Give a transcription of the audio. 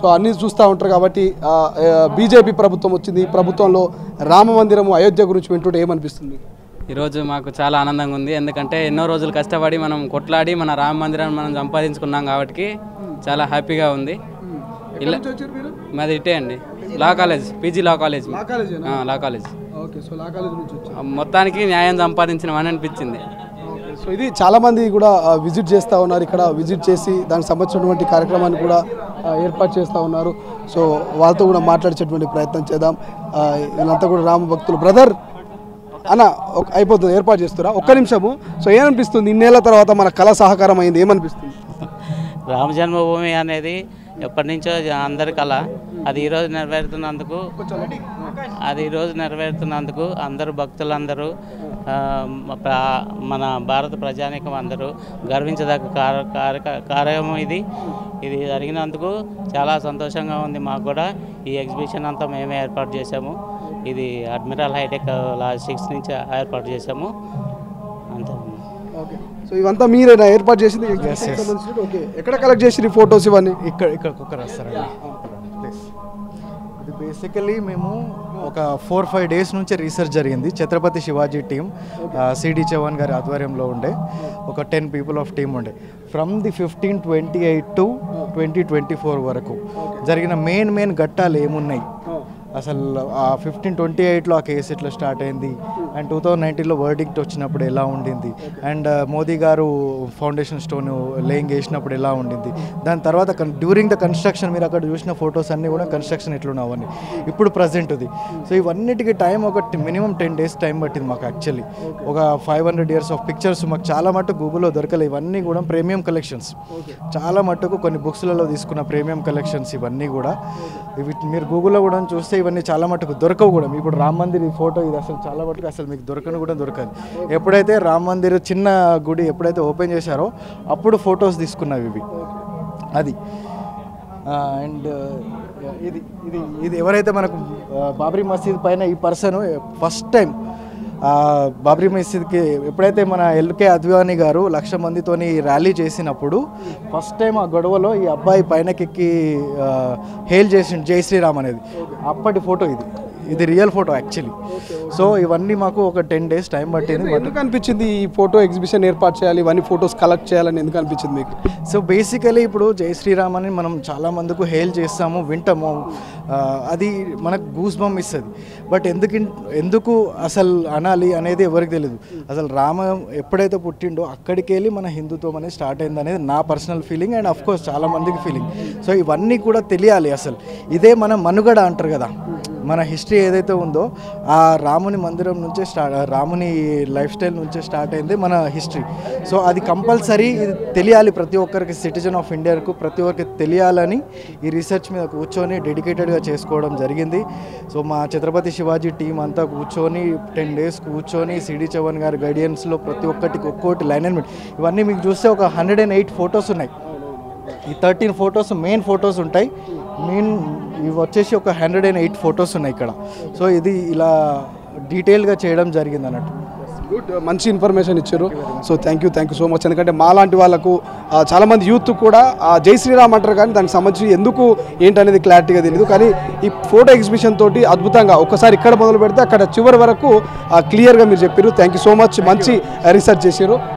so అన్నీ చూస్తూ ఉంటారు కాబట్టి బీజేపీ ప్రభుత్వం వచ్చింది ఈ ప్రభుత్వంలో రామ మందిరము అయోధ్య గురించి వింటుంటే ఏమనిపిస్తుంది ఈరోజు మాకు చాలా ఆనందంగా ఉంది ఎందుకంటే ఎన్నో రోజులు కష్టపడి మనం కొట్లాడి మన రామ మందిరాన్ని మనం సంపాదించుకున్నాం కాబట్టి చాలా హ్యాపీగా ఉంది ఇలా మాది ఇటే అండి law college PG law college ఆ, law college okay so law college నుంచి వచ్చారు మొత్తానికి న్యాయం సంపాదించిన అనిపించింది సో ఇది చాలా మంది కూడా ఆ, విజిట్ చేస్తూ ఉన్నారు ఇక్కడ విజిట్ చేసి దానికి సంబంధించినటువంటి కార్యక్రమాన్ని కూడా ఆ, ఏర్పాటు చేస్తూ ఉన్నారు సో వాళ్ళతో కూడా మాట్లాడేటటువంటి ప్రయత్నం చేద్దాం ఆ, వీళ్ళంతా కూడా రామ భక్తులు బ్రదర్ అన్న ఒక- అయిపోతుంది ఏర్పాటు చేస్తురా ఒక్క నిమిషము సో ఏమనిపిస్తుంది ఇన్నేళ్ల తర్వాత మన కళ సహకారం అయింది ఏమనిపిస్తుంది రామ జన్మభూమి అనేది ఎప్పటి నుంచో జ- అందరి కళ అది ఈరోజు నెరవేరుతున్నందుకు అది ఈరోజు నెరవేరుతున్నందుకు అందరూ భక్తులందరూ ఆ, మ- ప్ర- మన భారత ప్రజానీకం అందరూ గర్వించదగ్గ కార- కార్య- కార్యక్రమం ఇది ఇది జరిగినందుకు చాలా సంతోషంగా ఉంది మాకు కూడా ఈ ఎగ్జిబిషన్ అంతా మేమే ఏర్పాటు చేశాము ఇది అడ్మిరల్ హైటెక్ లాజిస్టిక్స్ నుంచి ఏర్పాటు చేశాము అంతే ఓకే సో ఇవంతా మీరేనా ఏర్పాటు చేసింది ఓకే ఎక్కడ కలెక్ట్ చేసి ఈ ఫొటోస్ ఇవన్నీ ఇక్కడ ఇక్కడ కుక్కర్ వస్తారండి ప్లీజ్ ఇది బేసికలీ మేము ఒక ఫోర్ ఫైవ్ డేస్ నుంచే రీసెర్చ్ జరిగింది ఛత్రపతి శివాజీ టీం సిడి చౌహాన్ గారి ఆధ్వర్యంలో ఉండే ఒక టెన్ పీపుల్ ఆఫ్ టీం ఉండే from the fifteen twenty eight to twenty twenty four వరకు జరిగిన మెయిన్ మెయిన్ ఘట్టాలు ఏమున్నాయి అసలు ఆ ఫిఫ్టీన్ ట్వంటీ ఎయిట్లో ఆ కేసు ఎట్లా స్టార్ట్ అయింది అండ్ టూ థౌజండ్ నైన్టీన్లో వర్డిక్ట్ వచ్చినప్పుడు ఎలా ఉండింది అండ్ మోదీ గారు ఫౌండేషన్ స్టోన్ లేయింగ్ వేసినప్పుడు ఎలా ఉండింది దాని తర్వాత డ్యూరింగ్ ద కన్స్ట్రక్షన్ మీరు అక్కడ చూసిన ఫొటోస్ అన్నీ కూడా కన్స్ట్రక్షన్ ఎట్లున్నా అవన్నీ ఇప్పుడు ప్రజెంట్ ఇది సో ఇవన్నిటికీ టైం ఒక మినిమం టెన్ డేస్ టైం పట్టింది మాకు యాక్చువల్లీ ఒక five hundred years of pictures మాకు చాలా మటుకు గూగుల్లో దొరకలేదు ఇవన్నీ కూడా ప్రీమియం కలెక్షన్స్ చాలా మటుకు కొన్ని బుక్స్లలో తీసుకున్న ప్రీమియం కలెక్షన్స్ ఇవన్నీ కూడా ఇవి మీరు గూగుల్లో కూడా చూస్తే ఇవన్నీ చాలా మటుకు దొరకవు కూడా ఇప్పుడు రామ్ మందిర్ ఈ ఫోటో ఇది అసలు చాలా మటుకు అసలు మీకు దొరకను కూడా దొరకదు ఎప్పుడైతే రామ్ మందిర్ చిన్న గుడి ఎప్పుడైతే ఓపెన్ చేశారో అప్పుడు ఫొటోస్ తీసుకున్నవి ఇవి అది అండ్ ఇది ఇది ఇది ఎవరైతే మనకు ఆ, బాబ్రీ మసీద్ పైన ఈ పర్సన్ ఫస్ట్ టైం బాబ్రీ మసీద్కి ఎప్పుడైతే మన ఎల్కే అద్వానీ గారు లక్ష మందితోని ర్యాలీ చేసినప్పుడు ఫస్ట్ టైం ఆ గొడవలో ఈ అబ్బాయి పైనకెక్కి హేల్ చేసిండు జై శ్రీరామ్ అనేది అప్పటి ఫోటో ఇది ఇది రియల్ ఫోటో యాక్చువల్లీ సో ఇవన్నీ మాకు ఒక టెన్ డేస్ టైం పట్టింది బట్ ఎందుకు అనిపించింది ఈ ఫోటో ఎగ్జిబిషన్ ఏర్పాటు చేయాలి ఇవన్నీ ఫొటోస్ కలెక్ట్ చేయాలని ఎందుకు అనిపించింది మీకు సో బేసికలీ ఇప్పుడు జై శ్రీరామ్ అని మనం చాలా మందికి హేల్ చేస్తాము వింటాము ఆ, అది మనకు గూస్ బమ్ ఇస్తుంది బట్ ఎందుకు ఇన్- ఎందుకు అసలు అనాలి అనేది ఎవరికి తెలియదు అసలు రామ ఎప్పుడైతే పుట్టిండో అక్కడికి వెళ్ళి మన హిందుత్వం అనేది స్టార్ట్ అయింది అనేది నా personal feeling and of course చాలా మందికి ఫీలింగ్ సో ఇవన్నీ కూడా తెలియాలి అసలు ఇదే మన మనుగడ అంటారు కదా మన హిస్టరీ ఏదైతే ఉందో ఆ రాముని మందిరం నుంచే స్టార్ట్ రాముని లైఫ్ స్టైల్ నుంచే స్టార్ట్ అయింది మన హిస్టరీ సో అది కంపల్సరీ ఇది తెలియాలి ప్రతి ఒక్కరికి సిటిజన్ ఆఫ్ ఇండియాకు ప్రతి ఒక్కరికి తెలియాలని ఈ రీసెర్చ్ మీద కూర్చొని డెడికేటెడ్గా చేసుకోవడం జరిగింది సో మా ఛత్రపతి శివాజీ టీం అంతా కూర్చొని టెన్ డేస్ కూర్చొని సిడి చవన్ గారి గైడెన్స్లో ప్రతి ఒక్కటికి ఒక్కోటి లైన్ అండ్ ఇవన్నీ మీకు చూస్తే ఒక హండ్రెడ్ అండ్ ఎయిట్ ఫొటోస్ ఉన్నాయి ఈ థర్టీన్ ఫొటోస్ మెయిన్ ఫొటోస్ ఉంటాయి మెయిన్ ఇవి వచ్చేసి ఒక హండ్రెడ్ అండ్ ఎయిట్ ఫొటోస్ ఉన్నాయి ఇక్కడ సో ఇది ఇలా డీటెయిల్గా చేయడం జరిగింది అన్నట్టు గుడ్ మంచి ఇన్ఫర్మేషన్ ఇచ్చారు so thank you thank you so much ఎందుకంటే మాలాంటి వాళ్ళకు ఆ, చాలా మంది యూత్ కూడా ఆ, జై శ్రీరామ్ అంటారు కానీ దానికి సంబంధించి ఎందుకు ఏంటనేది క్లారిటీగా తెలియదు కానీ ఈ ఫోటో ఎగ్జిబిషన్ తోటి అద్భుతంగా ఒకసారి ఇక్కడ మొదలు పెడితే అక్కడ చివరి వరకు క్లియర్గా మీరు చెప్పారు థ్యాంక్ యూ సో మచ్ మంచి రీసెర్చ్ చేశారు